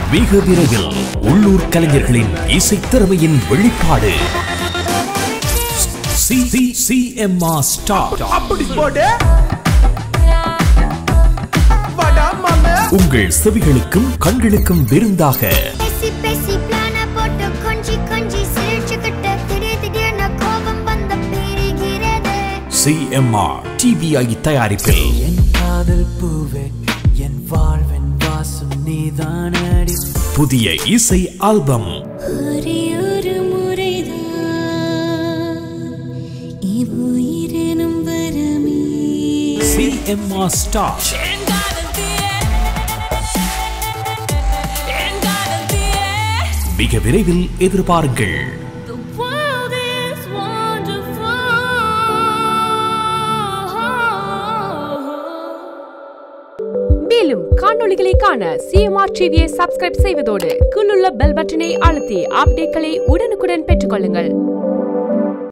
மிக விரைவில் உள்ளூர் கலைஞர்களின் இசைத்திறமையின் வெளிப்பாடு சிஎம்ஆர் ஸ்டார் அப்படி போடு வாடா மாமே உங்கள் செவிகளுக்கும் கண்களுக்கும் விருந்தாக பேசி பேசி பிளான போட்டு கொஞ்சி கொஞ்சி சிரிச்சுக்கிட்டு திடீர் திடீர்னு கோபம் வந்து பெருகிறது சிஎம்ஆர் டிவிஐ தயாரிப்பில் என் காதல் பூவே என் வாழ்வின் வாசம் நீதானடி புதிய இசை ஆல்பம் ஒரே ஒரு முறைதான் இவ்வுயிரினும் வரமே சிஎம்ஆர் ஸ்டார் மிக விரைவில் எதிர்பாருங்கள் The world is wonderful. மேலும் காணொளிகளை காண சிஎம்ஆர் டிவியை சப்ஸ்கிரைப் செய்வதோடு கீழுள்ள பெல் பட்டனை அழுத்தி அப்டேட்களை உடனுக்குடன் பெற்றுக்கொள்ளுங்கள்